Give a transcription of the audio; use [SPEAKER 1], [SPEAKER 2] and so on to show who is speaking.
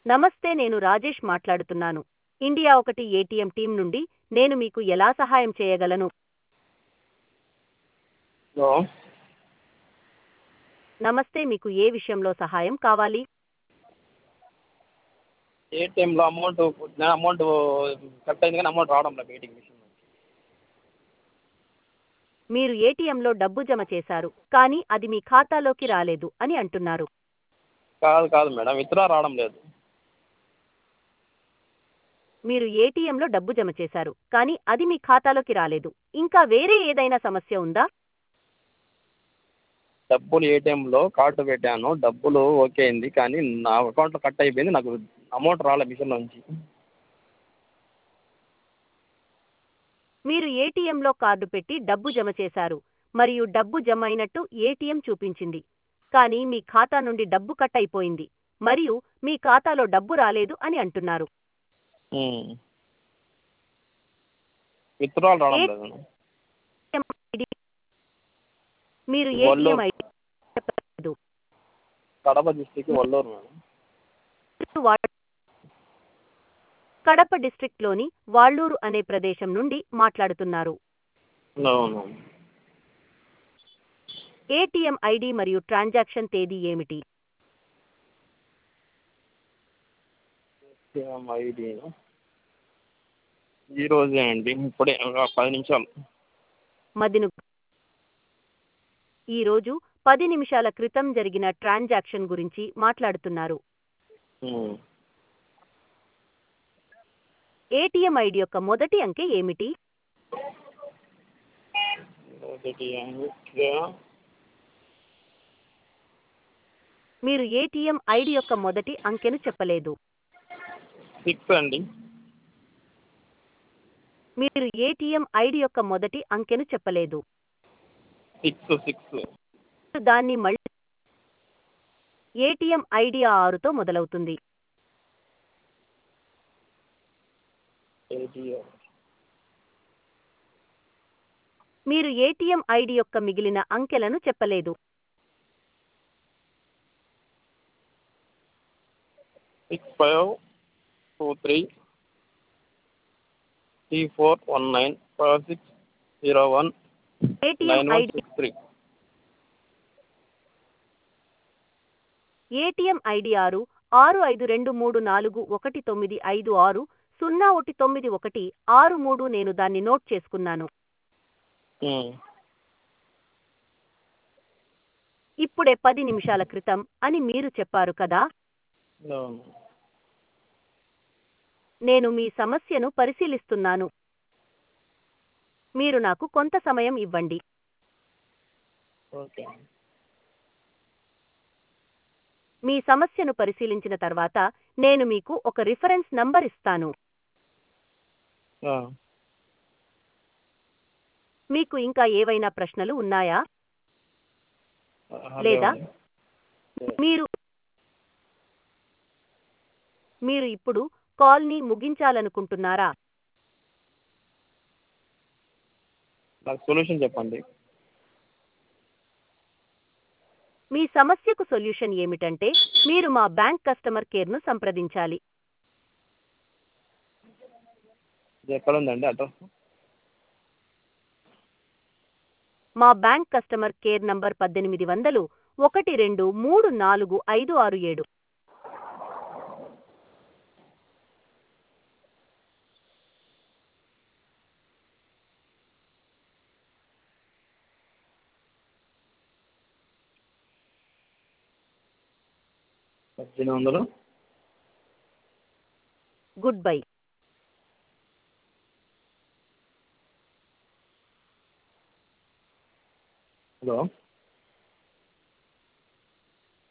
[SPEAKER 1] నమస్తే నేను రాజేష్ మాట్లాడుతున్నాను ఇండియా ఒకటి ఏటీఎం టీం నుండి నేను మీకు ఎలా సహాయం చేయగలను
[SPEAKER 2] హలో
[SPEAKER 1] నమస్తే మీకు ఏ విషయంలో సహాయం కావాలి
[SPEAKER 2] ఏటీఎంలో అమౌంట్ అమౌంట్ కట్ అయింది కానీ అమౌంట్ రావడం లేదు మీటింగ్ మిషన్ నుంచి
[SPEAKER 1] మీరు ఏటీఎంలో డబ్బు జమ చేశారు కానీ అది మీ ఖాతాలోకి రాలేదు అని అంటున్నారు
[SPEAKER 2] కాదు కాదు మేడం విత్డ్రా రావడం లేదు
[SPEAKER 1] మీరు ఏటీఎంలో డబ్బు జమ చేశారు కానీ అది మీ ఖాతాలోకి రాలేదు ఇంకా వేరే ఏదైనా సమస్య ఉందా
[SPEAKER 2] డబ్బులు ఏటీఎంలో కార్డు పెట్టాను డబ్బులు ఓకే అయింది కానీ నా అకౌంట్లో కట్ అయిపోయింది నాకు అమౌంట్ రాలేదు మిషన్ నుంచి
[SPEAKER 1] మీరు ఏటీఎంలో కార్డు పెట్టి డబ్బు జమ చేశారు మరియు డబ్బు జమ అయినట్టు ఏటీఎం చూపించింది కానీ మీ ఖాతా నుండి డబ్బు కట్ అయిపోయింది మరియు మీ ఖాతాలో డబ్బు రాలేదు అని అంటున్నారు
[SPEAKER 2] విత్డ్రాల్ రావడం
[SPEAKER 1] ఏ-
[SPEAKER 2] లేదు మేడం
[SPEAKER 1] ID మీరు
[SPEAKER 2] వల్లూరు.
[SPEAKER 1] ఏటీఎం ఐడి చెప్పలేదు
[SPEAKER 2] కడప డిస్టిక్ వల్లూరు మేడం
[SPEAKER 1] వా- కడప డిస్ట్రిక్ట్లోని వాళ్లూరు అనే ప్రదేశం నుండి మాట్లాడుతున్నారు
[SPEAKER 2] అవును
[SPEAKER 1] ఏటీఎం ఐడి మరియు ట్రాన్సాక్షన్ తేదీ ఏమిటి
[SPEAKER 2] ఏటీఎం ఐడి ఈ రోజే అండి ఇప్పుడే ఒక పది నిమిషాలు
[SPEAKER 1] మదిను ఈరోజు పది నిమిషాల క్రితం జరిగిన ట్రాన్సాక్షన్ గురించి మాట్లాడుతున్నారు
[SPEAKER 2] ఉమ్.
[SPEAKER 1] ఏటీఎం ఐడి యొక్క మొదటి అంకె ఏమిటి
[SPEAKER 2] ఒకటి ఓకే.
[SPEAKER 1] మీరు ఏటీఎం ఐడి యొక్క మొదటి అంకెను చెప్పలేదు
[SPEAKER 2] సిక్స్ అండి
[SPEAKER 1] మీరు ఏటీఎం ఐడి యొక్క మొదటి అంకెను చెప్పలేదు
[SPEAKER 2] సిక్స్ సిక్స్
[SPEAKER 1] దాన్ని మళ్ళీ ఏటీఎం ఐడి ఆరుతో మొదలవుతుంది
[SPEAKER 2] ఏటీఎం
[SPEAKER 1] మీరు ఏటీఎం ఐడి యొక్క మిగిలిన అంకెలను చెప్పలేదు
[SPEAKER 2] six five two three three four one nine five six zero one
[SPEAKER 1] ATM
[SPEAKER 2] nine one
[SPEAKER 1] ID
[SPEAKER 2] six three
[SPEAKER 1] ATM ID ఆరు ఆరు ఐదు రెండు మూడు నాలుగు ఒకటి తొమ్మిది ఐదు ఆరు సున్నా ఒకటి తొమ్మిది ఒకటి ఆరు మూడు నేను దాన్ని నోట్ చేసుకున్నాను ఇప్పుడే పది నిమిషాల క్రితం అని మీరు చెప్పారు కదా
[SPEAKER 2] అవును
[SPEAKER 1] నేను మీ సమస్యను పరిశీలిస్తున్నాను మీరు నాకు కొంత సమయం ఇవ్వండి
[SPEAKER 2] ఓకే
[SPEAKER 1] మీ సమస్యను పరిశీలించిన తర్వాత నేను మీకు ఒక రిఫరెన్స్ నంబర్ ఇస్తాను
[SPEAKER 2] ఆ.
[SPEAKER 1] మీకు ఇంకా ఏవైనా ప్రశ్నలు ఉన్నాయా
[SPEAKER 2] ఆహా,
[SPEAKER 1] లేదా?
[SPEAKER 2] లేవండి.
[SPEAKER 1] మీరు మీరు ఇప్పుడు కాల్ని ముగించాలనుకుంటున్నారా
[SPEAKER 2] నాకు సొల్యూషన్ చెప్పండి
[SPEAKER 1] మీ సమస్యకు సొల్యూషన్ ఏమిటంటే మీరు మా బ్యాంక్ కస్టమర్ కేర్ను సంప్రదించాలి
[SPEAKER 2] ఇది ఎక్కడ ఉందండి అడ్రస్
[SPEAKER 1] మా బ్యాంక్ కస్టమర్ కేర్ నంబర్ పద్దెనిమిది వందలు ఒకటి రెండు మూడు నాలుగు ఐదు ఆరు ఏడు
[SPEAKER 2] పద్దెనిమిది వందలు
[SPEAKER 1] గుడ్ బై
[SPEAKER 2] హలో